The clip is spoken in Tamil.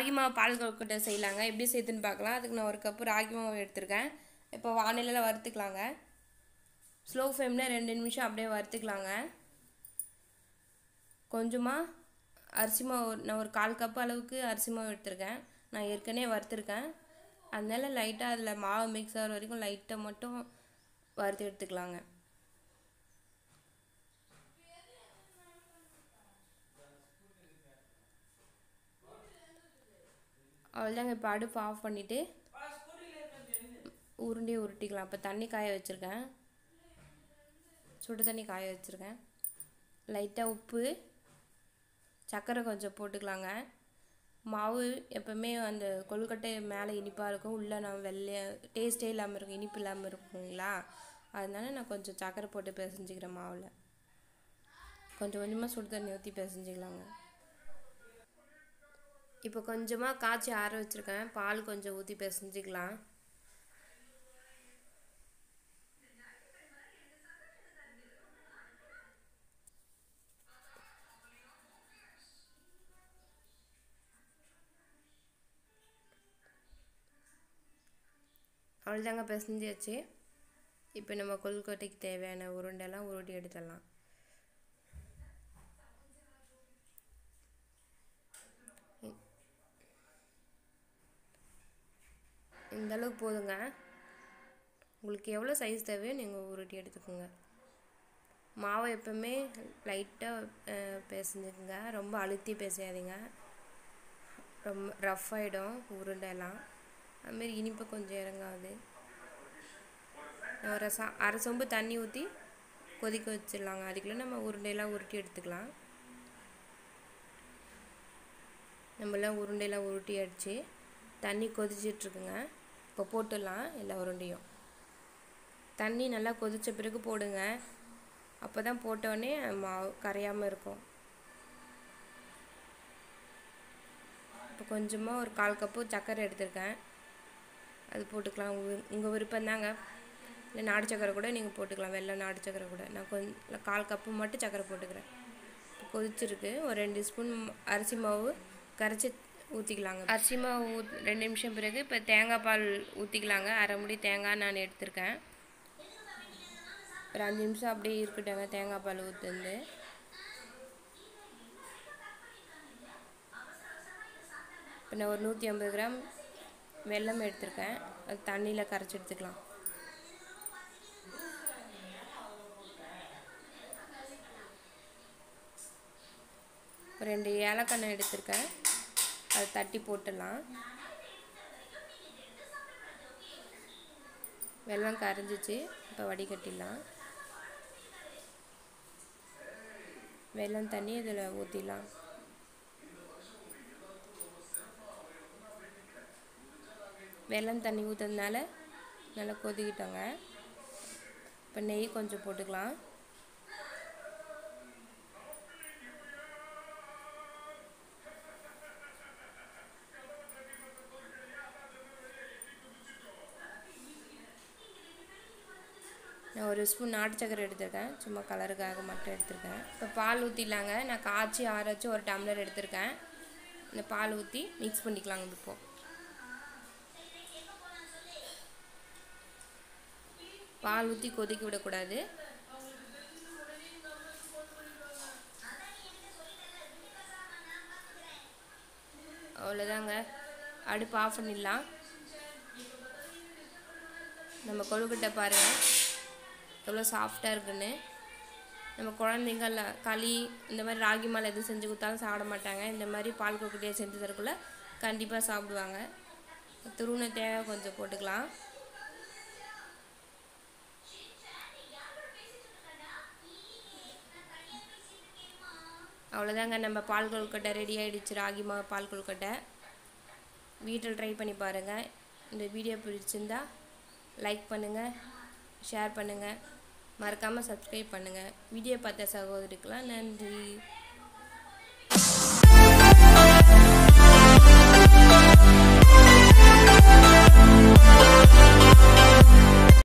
ராகி மாவு பால் கொழுக்கட்டை செய்யலாங்க எப்படி செய்யுதுன்னு பார்க்கலாம் அதுக்கு நான் ஒரு கப்பு ராகி மாவு எடுத்திருக்கேன் இப்போ வானிலையில் வறுத்துக்கலாங்க ஸ்லோ ஃப்ளேமில் ரெண்டு நிமிஷம் அப்படியே வறுத்துக்கலாங்க கொஞ்சமாக அரிசி மாவு நான் ஒரு கால் கப் அளவுக்கு அரிசி மாவு எடுத்திருக்கேன் நான் ஏற்கனவே வறுத்துருக்கேன் அதனால லைட்டாக அதில் மாவு மிக்ஸ் ஆகிற வரைக்கும் லைட்டாக மட்டும் வறுத்து எடுத்துக்கலாங்க அவ்வளோதாங்க இப்போ அடுப்பு ஆஃப் பண்ணிவிட்டு உருண்டையை உருட்டிக்கலாம் இப்போ தண்ணி காய வச்சுருக்கேன் சுடு தண்ணி காய வச்சுருக்கேன் லைட்டாக உப்பு சர்க்கரை கொஞ்சம் போட்டுக்கலாங்க மாவு எப்போவுமே அந்த கொழுக்கட்டை மேலே இனிப்பாக இருக்கும் உள்ளே நான் வெள்ளை டேஸ்ட்டே இல்லாமல் இருக்கும் இனிப்பு இல்லாமல் இருக்குங்களா அதனால நான் கொஞ்சம் சர்க்கரை போட்டு பிசைஞ்சிக்கிறேன் மாவில் கொஞ்சம் கொஞ்சமாக சுடு தண்ணி ஊற்றி பிசைஞ்சிக்கலாங்க இப்போ கொஞ்சமாக காய்ச்சி ஆற வச்சுருக்கேன் பால் கொஞ்சம் ஊற்றி பிசைஞ்சிக்கலாம் அவ்வளோதாங்க பிசைஞ்சாச்சு இப்போ நம்ம கொழுக்கட்டைக்கு தேவையான உருண்டெல்லாம் உருட்டி எடுத்துடலாம் இந்த அளவுக்கு போதுங்க உங்களுக்கு எவ்வளோ சைஸ் தேவையோ நீங்கள் உருட்டி எடுத்துக்கோங்க மாவை எப்போவுமே லைட்டாக பிசைஞ்சுக்குங்க ரொம்ப அழுத்தி பிசையாதீங்க ரொம்ப ரஃப் ஆகிடும் உருண்டைலாம் அதுமாரி இனிப்பு கொஞ்சம் இறங்காது ஒரு சா அரை சொம்பு தண்ணி ஊற்றி கொதிக்க வச்சிடலாங்க அதுக்குள்ளே நம்ம உருண்டையெல்லாம் உருட்டி எடுத்துக்கலாம் நம்மளாம் உருண்டையெல்லாம் உருட்டி அடித்து தண்ணி கொதிச்சிட்ருக்குங்க இப்போ போட்டுடலாம் எல்லா உருண்டையும் தண்ணி நல்லா கொதித்த பிறகு போடுங்க அப்போ தான் போட்டோடனே மாவு கரையாமல் இருக்கும் இப்போ கொஞ்சமாக ஒரு கால் கப்பு சர்க்கரை எடுத்திருக்கேன் அது போட்டுக்கலாம் உங்கள் உங்கள் விருப்பம் தாங்க இல்லை நாடு சக்கரை கூட நீங்கள் போட்டுக்கலாம் வெள்ளை நாடு சக்கரை கூட நான் கொஞ்சம் கால் கப்பு மட்டும் சக்கரை போட்டுக்கிறேன் இப்போ கொதிச்சிருக்கு ஒரு ரெண்டு ஸ்பூன் அரிசி மாவு கரைச்சி ஊற்றிக்கலாங்க அரிசி மாவு ஊத் ரெண்டு நிமிஷம் பிறகு இப்போ தேங்காய் பால் ஊற்றிக்கலாங்க அரை முடி தேங்காய் நான் எடுத்திருக்கேன் ஒரு அஞ்சு நிமிஷம் அப்படியே இருக்கட்டுங்க தேங்காய் பால் ஊற்றுந்து இப்போ நான் ஒரு நூற்றி ஐம்பது கிராம் வெல்லம் எடுத்திருக்கேன் அது தண்ணியில் கரைச்சி எடுத்துக்கலாம் ரெண்டு ஏலக்கண்ணை எடுத்திருக்கேன் அதை தட்டி போட்டுடலாம் வெல்லம் கரைஞ்சிச்சு இப்போ வடிகட்டிடலாம் வெல்லம் தண்ணி இதில் ஊற்றிடலாம் வெல்லம் தண்ணி ஊற்றுறதுனால நல்லா கொதிக்கிட்டோங்க இப்போ நெய் கொஞ்சம் போட்டுக்கலாம் நான் ஒரு ஸ்பூன் நாட்டு சக்கரை எடுத்திருக்கேன் சும்மா கலருக்காக மட்டும் எடுத்திருக்கேன் இப்போ பால் ஊற்றிடலாங்க நான் காய்ச்சி ஆற வச்சு ஒரு டம்ளர் எடுத்திருக்கேன் இந்த பால் ஊற்றி மிக்ஸ் பண்ணிக்கலாங்க இப்போ பால் ஊற்றி கொதிக்க விடக்கூடாது அவ்வளோதாங்க அடுப்பு ஆஃப் பண்ணிடலாம் நம்ம கொழுக்கட்டை பாருங்கள் எவ்வளோ சாஃப்டாக இருக்குன்னு நம்ம குழந்தைங்கள களி இந்த மாதிரி ராகி மாலை எதுவும் செஞ்சு கொடுத்தாலும் சாப்பிட மாட்டாங்க இந்த மாதிரி பால் கொழுக்கட்டையை செஞ்சு தரக்குள்ள கண்டிப்பாக சாப்பிடுவாங்க துருவன தேவை கொஞ்சம் போட்டுக்கலாம் அவ்வளோதாங்க நம்ம பால் கொழுக்கட்டை ரெடி ஆகிடுச்சு ராகி மாவு பால் கொழுக்கட்டை வீட்டில் ட்ரை பண்ணி பாருங்கள் இந்த வீடியோ பிடிச்சிருந்தா லைக் பண்ணுங்கள் ஷேர் பண்ணுங்கள் மறக்காமல் சப்ஸ்கிரைப் பண்ணுங்கள் வீடியோ பார்த்த சகோதரிக்கெலாம் நன்றி